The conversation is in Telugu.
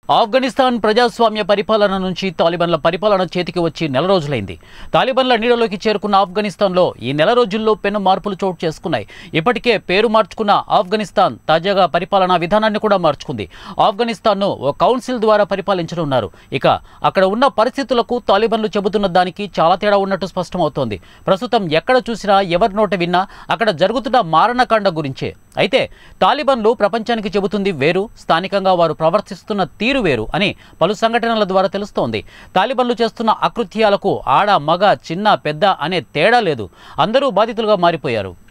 ఆఫ్ఘనిస్తాన్ ప్రజాస్వామ్య పరిపాలన నుంచి తాలిబాన్ల పరిపాలన చేతికి వచ్చి నెల రోజులైంది తాలిబాన్ల నీడలోకి చేరుకున్న ఆఫ్ఘనిస్తాన్లో ఈ నెల రోజుల్లో పెను మార్పులు చోటు చేసుకున్నాయి ఇప్పటికే పేరు మార్చుకున్న ఆఫ్ఘనిస్తాన్ తాజాగా పరిపాలనా విధానాన్ని కూడా మార్చుకుంది ఆఫ్ఘనిస్తాన్ను ఓ కౌన్సిల్ ద్వారా పరిపాలించనున్నారు ఇక అక్కడ ఉన్న పరిస్థితులకు తాలిబాన్లు చెబుతున్న దానికి చాలా తేడా ఉన్నట్టు స్పష్టమవుతోంది ప్రస్తుతం ఎక్కడ చూసినా ఎవరి నోట విన్నా అక్కడ జరుగుతున్న మారణకాండ గురించే అయితే తాలిబాన్లు ప్రపంచానికి చెబుతుంది వేరు స్థానికంగా వారు ప్రవర్తిస్తున్న తీరు వేరు అని పలు సంఘటనల ద్వారా తెలుస్తోంది తాలిబాన్లు చేస్తున్న అకృత్యాలకు ఆడ మగ చిన్న పెద్ద అనే తేడా లేదు అందరూ బాధితులుగా మారిపోయారు